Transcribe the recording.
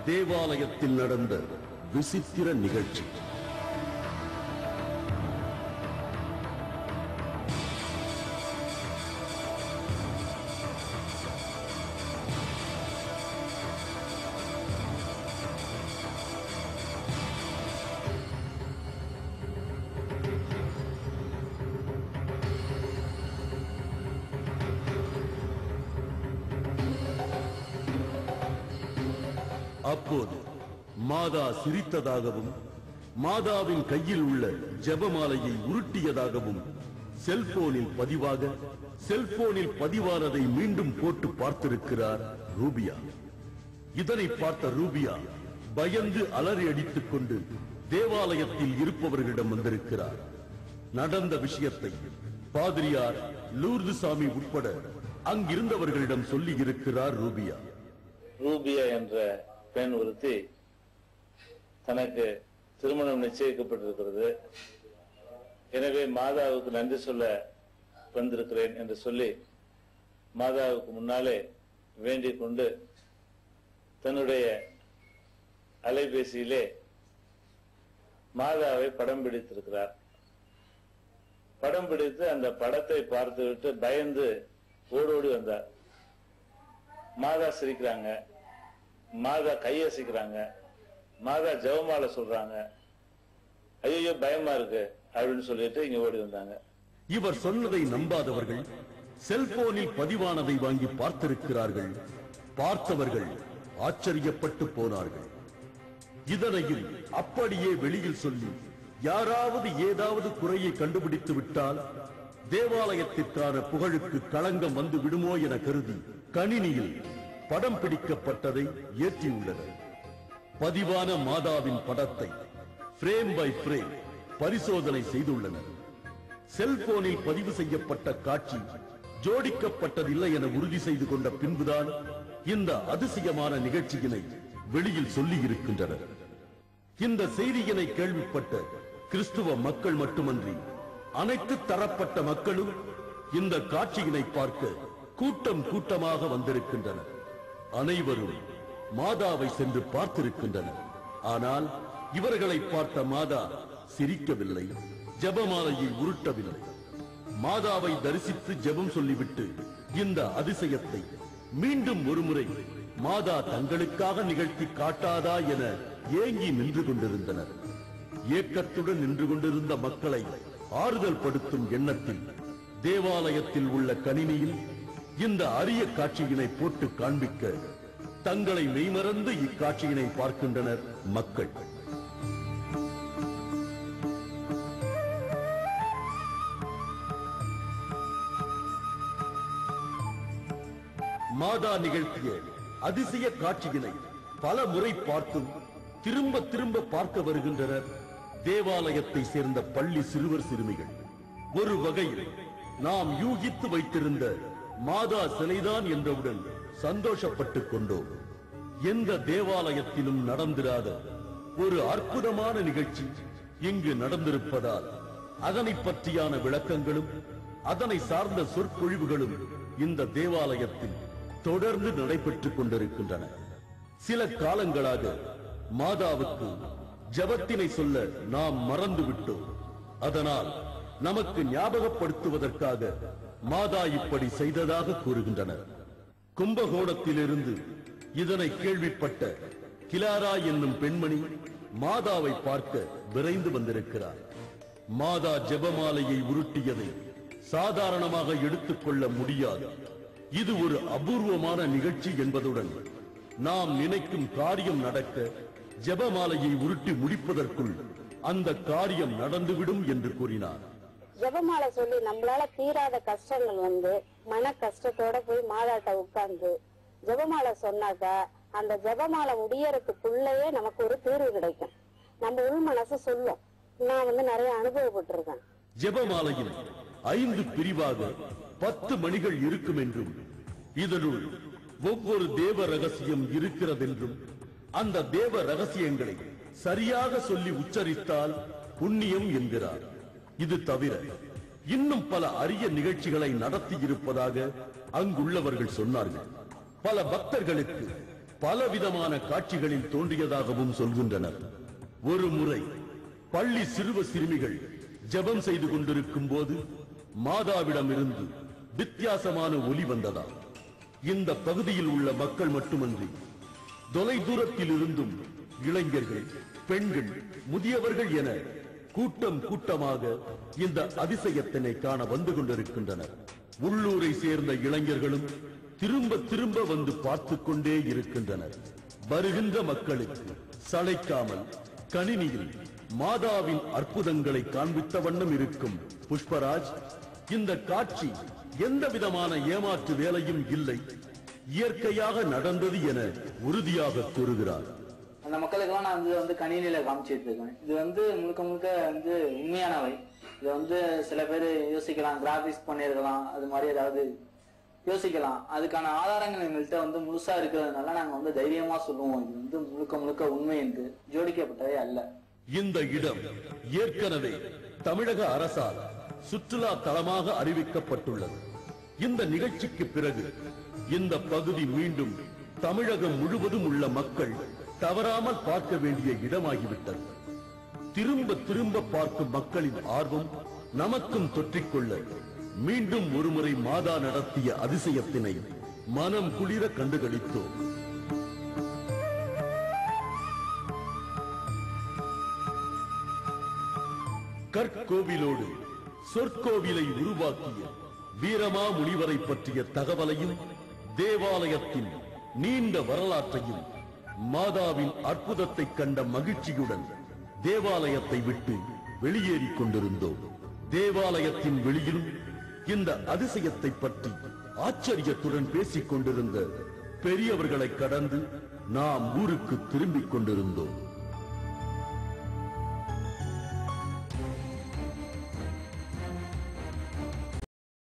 தேவாலயத்தில் நடந்த விசித்திர நிகழ்ச்சி அப்போது மாதா சிரித்ததாகவும் மாதாவின் கையில் உள்ள ஜெபமாலையை உருட்டியதாகவும் செல்போனில் பதிவாக செல்போனில் பதிவானதை மீண்டும் போட்டு பார்த்திருக்கிறார் ரூபியா இதனை பார்த்த ரூபியா பயந்து அலறி அடித்துக் கொண்டு தேவாலயத்தில் இருப்பவர்களிடம் வந்திருக்கிறார் நடந்த விஷயத்தை பாதிரியார் லூர்து சாமி உட்பட அங்கிருந்தவர்களிடம் சொல்லி இருக்கிறார் ரூபியா ரூபியா என்ற பெண் ஒருத்தி தனக்கு திருமணம் நிச்சயிக்கப்பட்டிருக்கிறது எனவே மாதாவுக்கு நன்றி சொல்ல வந்திருக்கிறேன் என்று சொல்லி மாதாவுக்கு முன்னாலே வேண்டிக் கொண்டு தன்னுடைய அலைபேசியிலே மாதாவை படம் பிடித்திருக்கிறார் படம் பிடித்து அந்த படத்தை பார்த்துவிட்டு பயந்து ஓடோடி வந்தார் மாதா சிரிக்கிறாங்க மாதா கையசிக்கிறாங்க மாதா ஜெபமாலை சொல்றாங்க ஐயோ பயமா இருக்கு அப்படின்னு சொல்லிட்டு இங்க ஓடி வந்தாங்க இவர் சொன்னதை நம்பாதவர்கள் செல்போனில் பதிவானதை வாங்கி பார்த்திருக்கிறார்கள் பார்த்தவர்கள் ஆச்சரியப்பட்டு போனார்கள் இதனையும் அப்படியே வெளியில் சொல்லி யாராவது ஏதாவது குறையை கண்டுபிடித்து விட்டால் தேவாலயத்திற்கான புகழுக்கு களங்கம் வந்து விடுமோ என கருதி கணினியில் படம் பிடிக்கப்பட்டதை ஏற்றியுள்ளனர் பதிவான மாதாவின் படத்தை பிரேம் பை பிரேம் பரிசோதனை செய்துள்ளனர் செல்போனில் பதிவு செய்யப்பட்ட காட்சி ஜோடிக்கப்பட்டதில்லை என உறுதி செய்து கொண்ட பின்புதான் இந்த அதிசயமான நிகழ்ச்சியினை வெளியில் சொல்லி இருக்கின்றனர் இந்த செய்தியினை கேள்விப்பட்ட கிறிஸ்துவ மக்கள் மட்டுமன்றி அனைத்து தரப்பட்ட மக்களும் இந்த காட்சியினை பார்க்க கூட்டம் கூட்டமாக வந்திருக்கின்றனர் அனைவரும் மாதாவை சென்று பார்த்திருக்கின்றனர் ஆனால் இவர்களை பார்த்த மாதா சிரிக்கவில்லை ஜெபமாலையை உருட்டவில்லை மாதாவை தரிசித்து ஜெபம் சொல்லிவிட்டு இந்த அதிசயத்தை மீண்டும் ஒருமுறை மாதா தங்களுக்காக நிகழ்த்தி காட்டாதா என ஏங்கி நின்று கொண்டிருந்தனர் ஏக்கத்துடன் நின்று கொண்டிருந்த மக்களை ஆறுதல் படுத்தும் எண்ணத்தில் தேவாலயத்தில் உள்ள கணினியில் இந்த அரிய காட்சியினை போட்டு காண்பிக்க தங்களை மெய்மறந்து இக்காட்சியினை பார்க்கின்றனர் மக்கள் மாதா நிகழ்த்திய அதிசய காட்சியினை பல முறை பார்த்தும் திரும்ப திரும்ப பார்க்க வருகின்றனர் தேவாலயத்தை சேர்ந்த பள்ளி சிறுவர் சிறுமிகள் ஒரு வகையில் நாம் யூகித்து வைத்திருந்த மாதா சிலைதான் என்றவுடன் சந்தோஷப்பட்டுக் கொண்டோம் எந்த தேவாலயத்திலும் நடந்திராத ஒரு அற்புதமான நிகழ்ச்சி இங்கு நடந்திருப்பதால் அதனை பற்றியான விளக்கங்களும் அதனை சார்ந்த சொற்பொழிவுகளும் இந்த தேவாலயத்தில் தொடர்ந்து நடைபெற்றுக் கொண்டிருக்கின்றன சில காலங்களாக மாதாவுக்கு ஜபத்தினை சொல்ல நாம் மறந்து விட்டோம் அதனால் நமக்கு ஞாபகப்படுத்துவதற்காக மாதா இப்படி செய்ததாக கூறுகின்றனர் கும்பகோணத்திலிருந்து இதனை கேள்விப்பட்ட கிலாரா என்னும் பெண்மணி மாதாவை பார்க்க விரைந்து வந்திருக்கிறார் மாதா ஜெபமாலையை உருட்டியதை சாதாரணமாக எடுத்துக்கொள்ள முடியாது இது ஒரு அபூர்வமான நிகழ்ச்சி என்பதுடன் நாம் நினைக்கும் காரியம் நடக்க ஜெபமாலையை உருட்டி முடிப்பதற்குள் அந்த காரியம் நடந்துவிடும் என்று கூறினார் ஜெபமாலை சொல்லி நம்மளால தீராத கஷ்டங்கள் வந்து மன கஷ்டத்தோட போய் மாதாட்ட உட்கார்ந்து ஜெபமாலை சொன்னாக்கா அந்த ஜெபமாலை முடியறதுக்குள்ளேயே நமக்கு ஒரு தீர்வு கிடைக்கும் நம்ம உள் மனசு சொல்லும் நான் வந்து நிறைய அனுபவப்பட்டிருக்கேன் ஜெபமாலையில் ஐந்து பிரிவாக பத்து மணிகள் இருக்கும் என்றும் இதனுள் ஒவ்வொரு தேவ ரகசியம் இருக்கிறதென்றும் அந்த தேவ ரகசியங்களை சரியாக சொல்லி உச்சரித்தால் புண்ணியம் என்கிறார் இது தவிர இன்னும் பல அரிய நிகழ்ச்சிகளை நடத்தி இருப்பதாக அங்குள்ளவர்கள் சொன்னார்கள் பல பக்தர்களுக்கு பலவிதமான காட்சிகளில் தோன்றியதாகவும் சொல்கின்றனர் ஒரு முறை பள்ளி சிறுவ சிறுமிகள் ஜெபம் செய்து கொண்டிருக்கும் போது மாதாவிடமிருந்து வித்தியாசமான ஒலி வந்ததா இந்த பகுதியில் உள்ள மக்கள் மட்டுமன்றி தொலை தூரத்தில் இருந்தும் இளைஞர்கள் பெண்கள் முதியவர்கள் என கூட்டம் கூட்டமாக இந்த அதிசயத்தினை காண வந்து கொண்டிருக்கின்றனர் உள்ளூரை சேர்ந்த இளைஞர்களும் திரும்ப திரும்ப வந்து பார்த்துக் கொண்டே இருக்கின்றனர் வருகின்ற மக்களுக்கு சளைக்காமல் கணினியில் மாதாவின் அற்புதங்களை காண்பித்த வண்ணம் இருக்கும் புஷ்பராஜ் இந்த காட்சி எந்த விதமான ஏமாற்று வேலையும் இல்லை இயற்கையாக நடந்தது என உறுதியாக கூறுகிறார் அந்த மக்களுக்கெல்லாம் நான் வந்து வந்து கணினியில காமிச்சிட்டு இருக்கேன் இது வந்து முழுக்க முழுக்க வந்து உண்மையானவை இது வந்து சில பேர் யோசிக்கலாம் கிராபிக்ஸ் பண்ணியிருக்கலாம் அது மாதிரி ஏதாவது யோசிக்கலாம் அதுக்கான ஆதாரங்கள் எங்கள்கிட்ட வந்து முழுசா இருக்கிறதுனால நாங்க வந்து தைரியமா சொல்லுவோம் இது வந்து முழுக்க முழுக்க உண்மை என்று ஜோடிக்கப்பட்டதே அல்ல இந்த இடம் ஏற்கனவே தமிழக அரசால் சுற்றுலா தலமாக அறிவிக்கப்பட்டுள்ளது இந்த நிகழ்ச்சிக்கு பிறகு இந்த பகுதி மீண்டும் தமிழகம் முழுவதும் உள்ள மக்கள் தவறாமல் பார்க்க வேண்டிய இடமாகிவிட்டது திரும்ப திரும்ப பார்க்கும் மக்களின் ஆர்வம் நமக்கும் தொற்றிக்கொள்ள மீண்டும் ஒருமுறை மாதா நடத்திய அதிசயத்தினை மனம் குளிர கண்டுகளித்தோம் கற்கோவிலோடு சொற்கோவிலை உருவாக்கிய வீரமா முனிவரை பற்றிய தகவலையும் தேவாலயத்தின் நீண்ட வரலாற்றையும் மாதாவின் அற்புதத்தை கண்ட மகிழ்ச்சியுடன் தேவாலயத்தை விட்டு வெளியேறிக் கொண்டிருந்தோம் தேவாலயத்தின் வெளியிலும் இந்த அதிசயத்தை பற்றி ஆச்சரியத்துடன் பேசிக் கொண்டிருந்த பெரியவர்களை கடந்து நாம் ஊருக்கு திரும்பிக் கொண்டிருந்தோம்